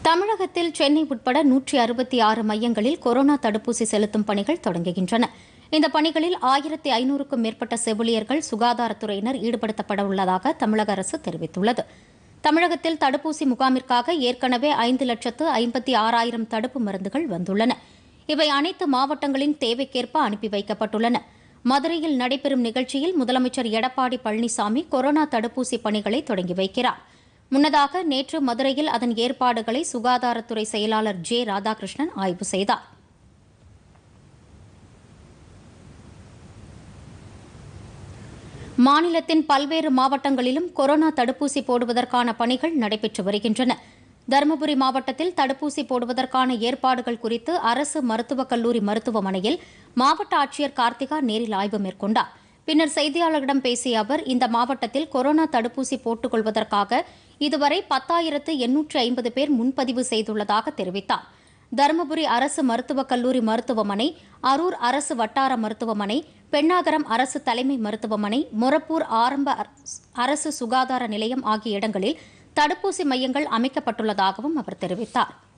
தமிழகத்தில் சென்னை உட்பட நூற்றி அறுபத்தி ஆறு மையங்களில் கொரோனா தடுப்பூசி செலுத்தும் பணிகள் தொடங்குகின்றன இந்த பணிகளில் ஆயிரத்தி ஐநூறுக்கும் மேற்பட்ட செவிலியர்கள் சுகாதாரத்துறையினர் ஈடுபடுத்தப்பட உள்ளதாக தமிழக அரசு தெரிவித்துள்ளது தமிழகத்தில் தடுப்பூசி முகாமிற்காக ஏற்கனவே ஐந்து லட்சத்து ஐம்பத்தி ஆறாயிரம் தடுப்பு மருந்துகள் வந்துள்ளன இவை அனைத்து மாவட்டங்களின் தேவைக்கேற்ப அனுப்பி வைக்கப்பட்டுள்ளன மதுரையில் நடைபெறும் நிகழ்ச்சியில் முதலமைச்சர் எடப்பாடி பழனிசாமி கொரோனா தடுப்பூசி பணிகளை தொடங்கி வைக்கிறார் முன்னதாக நேற்று மதுரையில் அதன் ஏற்பாடுகளை சுகாதாரத்துறை செயலாளர் ஜே ராதாகிருஷ்ணன் ஆய்வு செய்தார் மாநிலத்தின் பல்வேறு மாவட்டங்களிலும் கொரோனா தடுப்பூசி போடுவதற்கான பணிகள் நடைபெற்று வருகின்றன தருமபுரி மாவட்டத்தில் தடுப்பூசி போடுவதற்கான ஏற்பாடுகள் குறித்து அரசு மருத்துவக் கல்லூரி மருத்துவமனையில் மாவட்ட ஆட்சியர் கார்த்திகா நேரில் ஆய்வு மேற்கொண்டார் பின்னர் செய்தியாளர்களிடம் பேசிய அவர் இந்த மாவட்டத்தில் கொரோனா தடுப்பூசி போட்டுக் கொள்வதற்காக இதுவரை பத்தாயிரத்து எண்ணூற்று ஐம்பது பேர் முன்பதிவு செய்துள்ளதாக தெரிவித்தார் தருமபுரி அரசு மருத்துவக் கல்லூரி மருத்துவமனை அரூர் அரசு வட்டார மருத்துவமனை பெண்ணாகரம் அரசு தலைமை மருத்துவமனை மொரப்பூர் ஆரம்ப அரசு சுகாதார நிலையம் ஆகிய இடங்களில் தடுப்பூசி மையங்கள் அமைக்கப்பட்டுள்ளதாகவும் அவர் தெரிவித்தார்